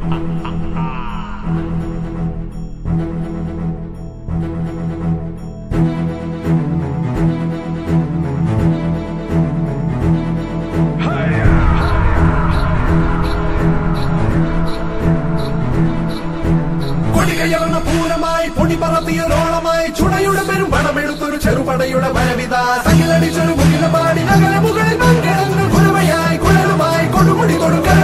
കൊടികയറുന്ന പൂരമായി പൊടി പറത്തിയൊരോളമായി ചുടയുടെ പെരും പണമെടുത്തൊരു ചെറുപടയുടെ വരവിത തകിലടിച്ചൊരു മുകിലപാടി നഗര മുകളിൽ മങ്കിടങ്ങൾ കുരമയായി കുഴലുമായി കൊടുമുടി കൊടുക്കൽ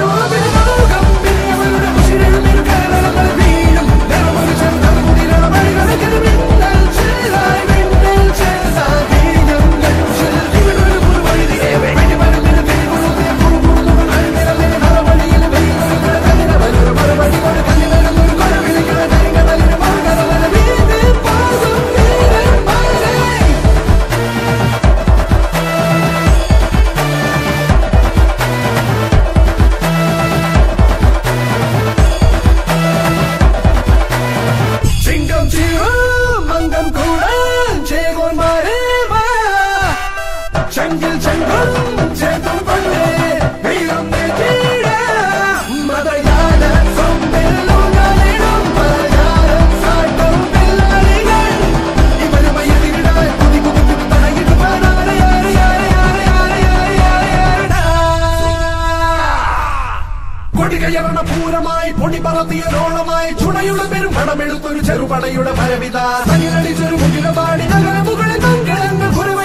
ചിങ്കം ചീറും മംഗം കൂടാൻ ചേകോന്മാരെ വാ. ചങ്കിൽ ചങ്കും ചേർത്തും കൊണ്ടേ വീരം നെറ്റിയിടാം. മതയാന സൊമ്പിലുകളിടും മലയാളം സാട്ടും പിള്ളാരികൾ. ഇവരുമായി എതിരിടാൻ കുതി കുതി കുതി തടയിട്ട് പാടാതെ ആരെ ആരെ ആരെ ആരെ ആരെ ആരെ ആരെടാ. കൊടികയറണ പൂരമായി പൊടി പറത്തിയൊരോളമായി ചുണയുടെ പെരും പണമെടുത്തൊരു ചെറുപടയുടെ പരവിത തകിലടിച്ചൊരു മുകിലപാടി നഗര മുകളിൽ മംഗളങ്ങൾ കുരവ